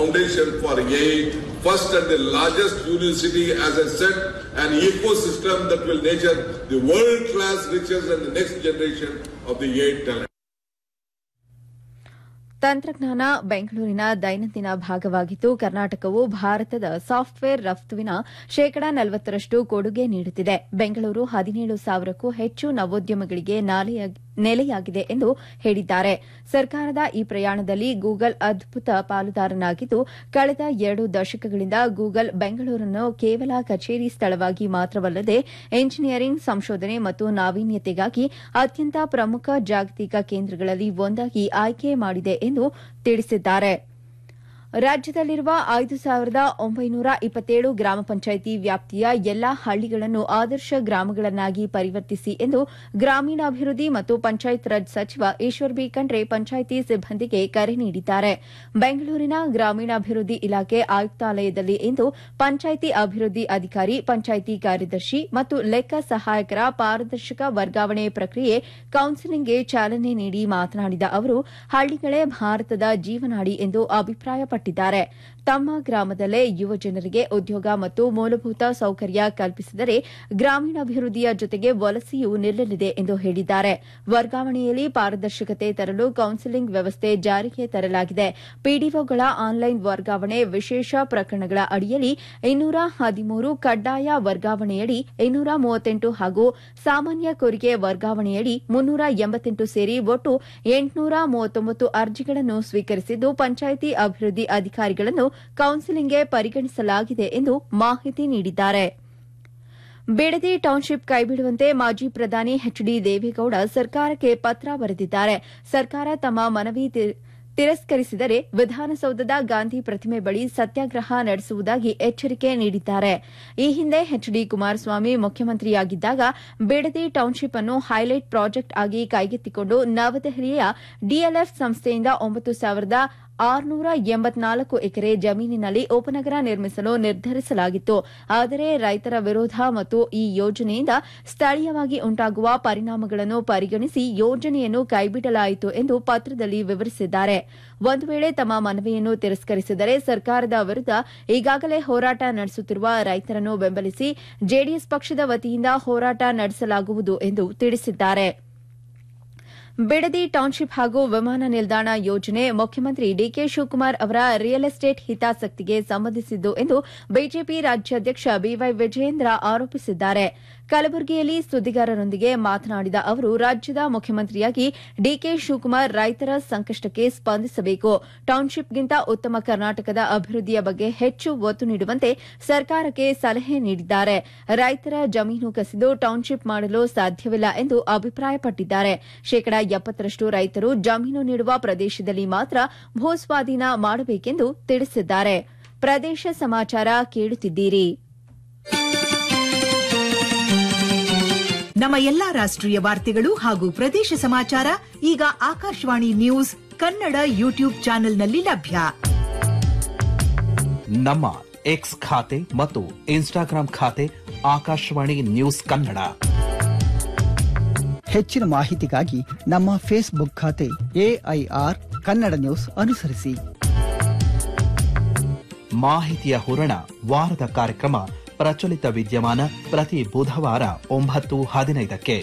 foundation for AI, first and the largest university, as I said, an ecosystem that will nurture the world-class riches and the next generation of the AI talent. ತಂತ್ರಜ್ಞಾನ ಬೆಂಗಳೂರಿನ ದೈನಂದಿನ ಭಾಗವಾಗಿದ್ದು ಕರ್ನಾಟಕವು ಭಾರತದ software ರಫ್ತುವಿನ ಶೇಕಡಾ ನಲವತ್ತರಷ್ಟು ಕೊಡುಗೆ ನೀಡುತ್ತಿದೆ ಬೆಂಗಳೂರು ಹದಿನೇಳು ಸಾವಿರಕ್ಕೂ ಹೆಚ್ಚು ನವೋದ್ಯಮಗಳಿಗೆ ನೆಲೆಯಾಗಿದೆ ಎಂದು ಹೇಳಿದ್ದಾರೆ ಸರ್ಕಾರದ ಈ ಪ್ರಯಾಣದಲ್ಲಿ ಗೂಗಲ್ ಅದ್ಭುತ ಪಾಲುದಾರನಾಗಿದ್ದು ಕಳೆದ ಎರಡು ದಶಕಗಳಿಂದ ಗೂಗಲ್ ಬೆಂಗಳೂರನ್ನು ಕೇವಲ ಕಚೇರಿ ಸ್ಥಳವಾಗಿ ಮಾತ್ರವಲ್ಲದೆ ಎಂಜಿನಿಯರಿಂಗ್ ಸಂಶೋಧನೆ ಮತ್ತು ನಾವೀನ್ಯತೆಗಾಗಿ ಅತ್ಯಂತ ಪ್ರಮುಖ ಜಾಗತಿಕ ಕೇಂದ್ರಗಳಲ್ಲಿ ಒಂದಾಗಿ ಆಯ್ಕೆ ಮಾಡಿದೆ ಎಂದು ತಿಳಿಸಿದ್ದಾರೆ ರಾಜ್ಯದಲ್ಲಿರುವ ಐದು ಸಾವಿರದ ಒಂಬೈನೂರ ಇಪ್ಪತ್ತೇಳು ಗ್ರಾಮ ಪಂಚಾಯಿತಿ ವ್ಯಾಪ್ತಿಯ ಎಲ್ಲಾ ಹಳ್ಳಿಗಳನ್ನು ಆದರ್ಶ ಗ್ರಾಮಗಳನ್ನಾಗಿ ಪರಿವರ್ತಿಸಿ ಎಂದು ಗ್ರಾಮೀಣಾಭಿವೃದ್ಧಿ ಮತ್ತು ಪಂಚಾಯತ್ ರಾಜ್ ಸಚಿವ ಈಶ್ವರ್ ಬಿ ಖಂಡ್ರೆ ಪಂಚಾಯಿತಿ ಸಿಬ್ಬಂದಿಗೆ ಕರೆ ನೀಡಿದ್ದಾರೆ ಬೆಂಗಳೂರಿನ ಗ್ರಾಮೀಣಾಭಿವೃದ್ಧಿ ಇಲಾಖೆ ಆಯುಕ್ತಾಲಯದಲ್ಲಿ ಇಂದು ಪಂಚಾಯಿತಿ ಅಭಿವೃದ್ಧಿ ಅಧಿಕಾರಿ ಪಂಚಾಯಿತಿ ಕಾರ್ಯದರ್ಶಿ ಮತ್ತು ಲೆಕ್ಕ ಸಹಾಯಕರ ಪಾರದರ್ಶಕ ವರ್ಗಾವಣೆ ಪ್ರಕ್ರಿಯೆ ಕೌನ್ಸಿಲಿಂಗ್ಗೆ ಚಾಲನೆ ನೀಡಿ ಮಾತನಾಡಿದ ಅವರು ಹಳ್ಳಿಗಳೇ ಭಾರತದ ಜೀವನಾಡಿ ಎಂದು ಅಭಿಪ್ರಾಯಪಟ್ಟರು ತಮ್ಮ ಗ್ರಾಮದಲ್ಲೇ ಯುವ ಜನರಿಗೆ ಉದ್ಯೋಗ ಮತ್ತು ಮೂಲಭೂತ ಸೌಕರ್ಯ ಕಲ್ಪಿಸಿದರೆ ಗ್ರಾಮೀಣಾಭಿವೃದ್ಧಿಯ ಜೊತೆಗೆ ವಲಸೆಯೂ ನಿಲ್ಲಲಿದೆ ಎಂದು ಹೇಳಿದ್ದಾರೆ ವರ್ಗಾವಣೆಯಲ್ಲಿ ಪಾರದರ್ಶಕತೆ ತರಲು ಕೌನ್ಸಿಲಿಂಗ್ ವ್ಯವಸ್ಥೆ ಜಾರಿಗೆ ತರಲಾಗಿದೆ ಪಿಡಿಒಗಳ ಆನ್ಲೈನ್ ವರ್ಗಾವಣೆ ವಿಶೇಷ ಪ್ರಕರಣಗಳ ಅಡಿಯಲ್ಲಿ ಇನ್ನೂರ ಹದಿಮೂರು ಕಡ್ಡಾಯ ವರ್ಗಾವಣೆಯಡಿ ಇನ್ನೂರ ಮೂವತ್ತೆಂಟು ಹಾಗೂ ಸಾಮಾನ್ಯ ಕೋರಿಕೆ ವರ್ಗಾವಣೆಯಡಿ ಮುನ್ನೂರ ಎಂಬತ್ತೆಂಟು ಸೇರಿ ಒಟ್ಟು ಎಂಟುನೂರ ಮೂವತ್ತೊಂಬತ್ತು ಅರ್ಜಿಗಳನ್ನು ಸ್ವೀಕರಿಸಿದ್ದು ಪಂಚಾಯಿತಿ ಅಭಿವೃದ್ಧಿ ಅಧಿಕಾರಿಗಳನ್ನು ಕೌನ್ಸಿಲಿಂಗ್ಗೆ ಪರಿಗಣಿಸಲಾಗಿದೆ ಎಂದು ಮಾಹಿತಿ ನೀಡಿದ್ದಾರೆ ಬಿಡದಿ ಟೌನ್ಶಿಪ್ ಕೈಬಿಡುವಂತೆ ಮಾಜಿ ಪ್ರಧಾನಿ ಎಚ್ ಡಿ ದೇವೇಗೌಡ ಸರ್ಕಾರಕ್ಕೆ ಪತ್ರ ಬರೆದಿದ್ದಾರೆ ಸರ್ಕಾರ ತಮ್ಮ ಮನವಿ ತಿರಸ್ಕರಿಸಿದರೆ ವಿಧಾನಸೌಧದ ಗಾಂಧಿ ಪ್ರತಿಮೆ ಬಳಿ ಸತ್ಯಾಗ್ರಹ ನಡೆಸುವುದಾಗಿ ಎಚ್ಚರಿಕೆ ನೀಡಿದ್ದಾರೆ ಈ ಹಿಂದೆ ಎಚ್ ಡಿ ಕುಮಾರಸ್ವಾಮಿ ಮುಖ್ಯಮಂತ್ರಿಯಾಗಿದ್ದಾಗ ಬಿಡದಿ ಟೌನ್ಶಿಪ್ ಅನ್ನು ಹೈಲೈಟ್ ಪ್ರಾಜೆಕ್ಟ್ ಆಗಿ ಕೈಗೆತ್ತಿಕೊಂಡು ನವದೆಹಲಿಯ ಡಿಎಲ್ಎಫ್ ಸಂಸ್ಥೆಯಿಂದ ಒಂಬತ್ತು ಸಾವಿರದ ಆರುನೂರ ಎಂಬತ್ನಾಲ್ಕು ಎಕರೆ ಜಮೀನಿನಲ್ಲಿ ಉಪನಗರ ನಿರ್ಮಿಸಲು ನಿರ್ಧರಿಸಲಾಗಿತ್ತು ಆದರೆ ರೈತರ ವಿರೋಧ ಮತ್ತು ಈ ಯೋಜನೆಯಿಂದ ಸ್ಥಳೀಯವಾಗಿ ಉಂಟಾಗುವ ಪರಿಣಾಮಗಳನ್ನು ಪರಿಗಣಿಸಿ ಯೋಜನೆಯನ್ನು ಕೈಬಿಡಲಾಯಿತು ಎಂದು ಪತ್ರದಲ್ಲಿ ವಿವರಿಸಿದ್ದಾರೆ ಒಂದು ವೇಳೆ ತಮ್ಮ ಮನವಿಯನ್ನು ತಿರಸ್ಕರಿಸಿದರೆ ಸರ್ಕಾರದ ವಿರುದ್ದ ಈಗಾಗಲೇ ಹೋರಾಟ ನಡೆಸುತ್ತಿರುವ ರೈತರನ್ನು ಬೆಂಬಲಿಸಿ ಜೆಡಿಎಸ್ ಪಕ್ಷದ ವತಿಯಿಂದ ಹೋರಾಟ ನಡೆಸಲಾಗುವುದು ಎಂದು ತಿಳಿಸಿದ್ದಾರೆ ಬಿಡದಿ ಟೌನ್ಶಿಪ್ ಹಾಗೂ ವಿಮಾನ ನಿಲ್ದಾಣ ಯೋಜನೆ ಮುಖ್ಯಮಂತ್ರಿ ಡಿಕೆ ಶಿವಕುಮಾರ್ ಅವರ ರಿಯಲ್ ಎಸ್ಟೇಟ್ ಹಿತಾಸಕ್ತಿಗೆ ಸಂಬಂಧಿಸಿದ್ದು ಎಂದು ಬಿಜೆಪಿ ರಾಜ್ಯಾಧ್ಯಕ್ಷ ಬಿವೈ ವಿಜಯೇಂದ್ರ ಆರೋಪಿಸಿದ್ದಾರೆ ಕಲಬುರಗಿಯಲ್ಲಿ ಸುದ್ದಿಗಾರರೊಂದಿಗೆ ಮಾತನಾಡಿದ ಅವರು ರಾಜ್ಯದ ಮುಖ್ಯಮಂತ್ರಿಯಾಗಿ ಡಿಕೆ ಶಿವಕುಮಾರ್ ರೈತರ ಸಂಕಷ್ಟಕ್ಕೆ ಸ್ಪಂದಿಸಬೇಕು ಟೌನ್ಶಿಪ್ಗಿಂತ ಉತ್ತಮ ಕರ್ನಾಟಕದ ಅಭಿವೃದ್ಧಿಯ ಬಗ್ಗೆ ಹೆಚ್ಚು ಒತ್ತು ನೀಡುವಂತೆ ಸರ್ಕಾರಕ್ಕೆ ಸಲಹೆ ನೀಡಿದ್ದಾರೆ ರೈತರ ಜಮೀನು ಕಸಿದು ಟೌನ್ಶಿಪ್ ಮಾಡಲು ಸಾಧ್ಯವಿಲ್ಲ ಎಂದು ಅಭಿಪ್ರಾಯಪಟ್ಟಿದ್ದಾರೆ ಶೇಕಡಾ ಎಪ್ಪತ್ತರಷ್ಟು ರೈತರು ಜಮೀನು ನೀಡುವ ಪ್ರದೇಶದಲ್ಲಿ ಮಾತ್ರ ಭೂಸ್ವಾಧೀನ ಮಾಡಬೇಕೆಂದು ತಿಳಿಸಿದ್ದಾರೆ ಪ್ರದೇಶ ಸಮಾಚಾರ ಕೇಳುತ್ತಿದ್ದೀರಿ ನಮ್ಮ ಎಲ್ಲಾ ರಾಷ್ಟ್ರೀಯ ವಾರ್ತೆಗಳು ಹಾಗೂ ಪ್ರದೇಶ ಸಮಾಚಾರ ಈಗ ಆಕಾಶವಾಣಿ ನ್ಯೂಸ್ ಕನ್ನಡ ಯೂಟ್ಯೂಬ್ ಚಾನೆಲ್ನಲ್ಲಿ ಲಭ್ಯ ನಮ್ಮ ಎಕ್ಸ್ ಖಾತೆ ಮತ್ತು ಇನ್ಸ್ಟಾಗ್ರಾಂ ಖಾತೆ ಆಕಾಶವಾಣಿ ನ್ಯೂಸ್ ಕನ್ನಡ ಹೆಚ್ಚಿನ ಮಾಹಿತಿಗಾಗಿ ನಮ್ಮ ಫೇಸ್ಬುಕ್ ಖಾತೆ ಎಐಆರ್ ಕನ್ನಡ ನ್ಯೂಸ್ ಅನುಸರಿಸಿ ಮಾಹಿತಿಯ ಹೂರಣ ವಾರದ ಕಾರ್ಯಕ್ರಮ ಪ್ರಚಲಿತ ವಿದ್ಯಮಾನ ಪ್ರತಿ ಬುಧವಾರ ಒಂಬತ್ತು ಹದಿನೈದಕ್ಕೆ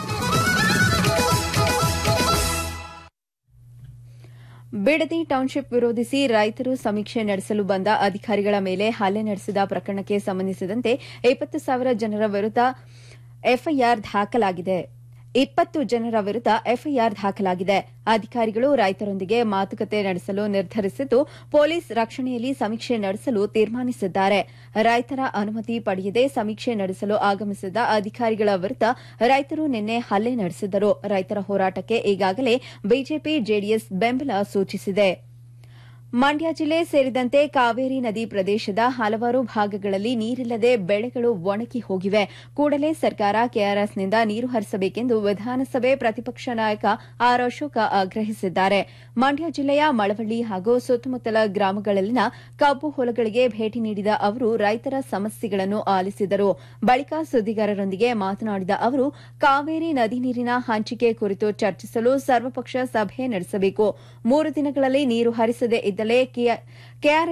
ಬಿಡದಿ ಟೌನ್ಶಿಪ್ ವಿರೋಧಿಸಿ ರೈತರು ಸಮೀಕ್ಷೆ ನಡೆಸಲು ಬಂದ ಅಧಿಕಾರಿಗಳ ಮೇಲೆ ಹಲ್ಲೆ ನಡೆಸಿದ ಪ್ರಕರಣಕ್ಕೆ ಸಂಬಂಧಿಸಿದಂತೆ ಇಪ್ಪತ್ತು ಸಾವಿರ ಜನರ ವಿರುದ್ದ ಎಫ್ಐಆರ್ ದಾಖಲಾಗಿದೆ ಇಪ್ಪತ್ತು ಜನರ ವಿರುದ್ದ ಎಫ್ಐಆರ್ ದಾಖಲಾಗಿದೆ ಅಧಿಕಾರಿಗಳು ರೈತರೊಂದಿಗೆ ಮಾತುಕತೆ ನಡೆಸಲು ನಿರ್ಧರಿಸಿದ್ದು ಪೊಲೀಸ್ ರಕ್ಷಣೆಯಲ್ಲಿ ಸಮೀಕ್ಷೆ ನಡೆಸಲು ತೀರ್ಮಾನಿಸಿದ್ದಾರೆ ರೈತರ ಅನುಮತಿ ಪಡೆಯದೆ ಸಮೀಕ್ಷೆ ನಡೆಸಲು ಆಗಮಿಸಿದ ಅಧಿಕಾರಿಗಳ ವಿರುದ್ದ ರೈತರು ನಿನ್ನೆ ಹಲ್ಲೆ ನಡೆಸಿದ್ದರು ರೈತರ ಹೋರಾಟಕ್ಕೆ ಈಗಾಗಲೇ ಬಿಜೆಪಿ ಜೆಡಿಎಸ್ ಬೆಂಬಲ ಸೂಚಿಸಿದೆ ಮಂಡ್ಯ ಜಿಲ್ಲೆ ಸೇರಿದಂತೆ ಕಾವೇರಿ ನದಿ ಪ್ರದೇಶದ ಹಲವಾರು ಭಾಗಗಳಲ್ಲಿ ನೀರಿಲ್ಲದೆ ಬೆಳೆಗಳು ಒಣಗಿ ಹೋಗಿವೆ ಕೂಡಲೇ ಸರ್ಕಾರ ಕೆಆರ್ಎಸ್ನಿಂದ ನೀರು ಹರಿಸಬೇಕೆಂದು ವಿಧಾನಸಭೆ ಪ್ರತಿಪಕ್ಷ ನಾಯಕ ಆರ್ ಅಶೋಕ ಆಗ್ರಹಿಸಿದ್ದಾರೆ ಮಂಡ್ಯ ಜಿಲ್ಲೆಯ ಮಳವಳ್ಳಿ ಹಾಗೂ ಸುತ್ತಮುತ್ತಲ ಗ್ರಾಮಗಳಲ್ಲಿನ ಕಬ್ಬು ಹೊಲಗಳಿಗೆ ಭೇಟಿ ನೀಡಿದ ಅವರು ರೈತರ ಸಮಸ್ಯೆಗಳನ್ನು ಆಲಿಸಿದರು ಬಳಿಕ ಸುದ್ದಿಗಾರರೊಂದಿಗೆ ಮಾತನಾಡಿದ ಅವರು ಕಾವೇರಿ ನದಿ ನೀರಿನ ಹಂಚಿಕೆ ಕುರಿತು ಚರ್ಚಿಸಲು ಸರ್ವಪಕ್ಷ ಸಭೆ ನಡೆಸಬೇಕು ಮೂರು ದಿನಗಳಲ್ಲಿ ನೀರು ಹರಿಸದೇ ಇದ್ದಲ್ಲಿ ಕೆಆರ್